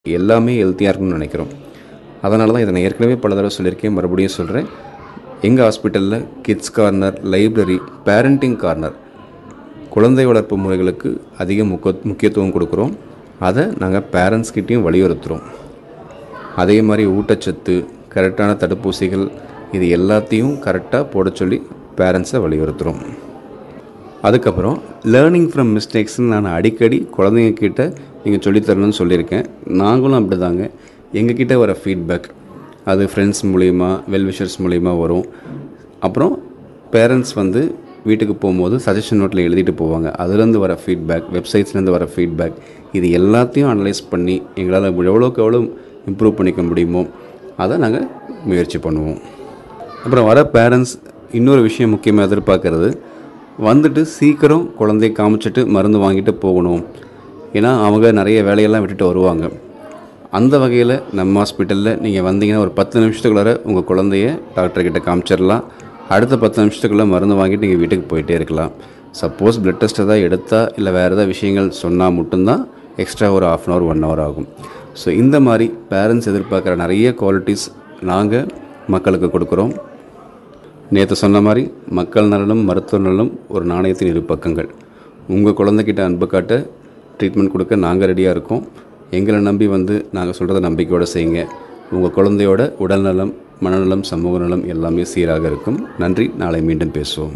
எல்லாமே ஹெல்த்தியாக இருக்கணும்னு நினைக்கிறோம் அதனால தான் இதை நான் ஏற்கனவே பல தடவை சொல்லியிருக்கேன் மறுபடியும் சொல்கிறேன் எங்கள் ஹாஸ்பிட்டலில் kids corner library parenting corner குழந்தை வளர்ப்பு முறைகளுக்கு அதிக முக்க முக்கியத்துவம் கொடுக்குறோம் அதை நாங்கள் பேரண்ட்ஸ்கிட்டையும் வலியுறுத்துகிறோம் அதே மாதிரி ஊட்டச்சத்து கரெக்டான தடுப்பூசிகள் இது எல்லாத்தையும் கரெக்டாக போட சொல்லி பேரண்ட்ஸை வலியுறுத்துகிறோம் அதுக்கப்புறம் லேர்னிங் ஃப்ரம் மிஸ்டேக்ஸ்னு நான் அடிக்கடி குழந்தைங்க கிட்ட நீங்கள் சொல்லித்தரணும்னு சொல்லியிருக்கேன் நாங்களும் அப்படி தாங்க எங்ககிட்ட வர ஃபீட்பேக் அது ஃப்ரெண்ட்ஸ் மூலிமா வெல்விஷர்ஸ் மூலிமா வரும் அப்புறம் பேரண்ட்ஸ் வந்து வீட்டுக்கு போகும்போது சஜஷன் நோட்டில் எழுதிட்டு போவாங்க அதுலேருந்து வர ஃபீட்பேக் வெப்சைட்ஸ்லேருந்து வர ஃபீட்பேக் இது எல்லாத்தையும் அனலைஸ் பண்ணி எங்களால் எவ்வளோக்கு எவ்வளோ இம்ப்ரூவ் பண்ணிக்க முடியுமோ அதை நாங்கள் முயற்சி பண்ணுவோம் அப்புறம் வர பேரண்ட்ஸ் இன்னொரு விஷயம் முக்கியமாக எதிர்பார்க்கறது வந்துட்டு சீக்கிரம் குழந்தைய காமிச்சிட்டு மருந்து வாங்கிட்டு போகணும் ஏன்னா அவங்க நிறைய வேலையெல்லாம் விட்டுட்டு வருவாங்க அந்த வகையில் நம்ம ஹாஸ்பிட்டலில் நீங்கள் வந்தீங்கன்னா ஒரு பத்து நிமிஷத்துக்குள்ளார உங்கள் குழந்தைய டாக்டர்கிட்ட காமிச்சிடலாம் அடுத்த பத்து நிமிஷத்துக்குள்ளே மருந்து வாங்கிட்டு நீங்கள் வீட்டுக்கு போயிட்டே இருக்கலாம் சப்போஸ் பிளட் டெஸ்ட் ஏதாவது எடுத்தால் இல்லை வேறு ஏதாவது விஷயங்கள் சொன்னால் மட்டும்தான் எக்ஸ்ட்ரா ஒரு half an hour one hour ஆகும் ஸோ இந்த மாதிரி பேரண்ட்ஸ் எதிர்பார்க்குற நிறைய குவாலிட்டிஸ் நாங்கள் மக்களுக்கு கொடுக்குறோம் நேற்று சொன்ன மாதிரி மக்கள் நலனும் மருத்துவ நலனும் ஒரு நாணயத்தின் இரு பக்கங்கள் உங்கள் குழந்தைகிட்ட அன்பு காட்ட ட்ரீட்மெண்ட் கொடுக்க நாங்கள் ரெடியாக இருக்கோம் எங்களை நம்பி வந்து நாங்கள் சொல்கிறத நம்பிக்கையோடு செய்யுங்க உங்கள் குழந்தையோட உடல்நலம் மனநலம் சமூக நலம் எல்லாமே சீராக இருக்கும் நன்றி நாளை மீண்டும் பேசுவோம்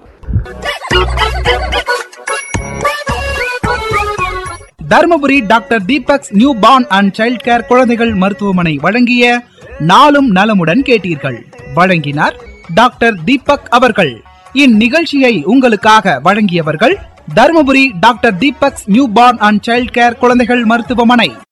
Dharmapuri doctor Deepak's newborn and child care குழந்தைகள் மருத்துவமனை வழங்கிய நாளும் நலமுடன் கேட்டீர்கள் வழங்கினார் டாக்டர் தீபக் அவர்கள் இந்நிகழ்ச்சியை உங்களுக்காக வழங்கியவர்கள் Dharmapuri doctor Deepak's newborn and child care குழந்தைகள் மருத்துவமனை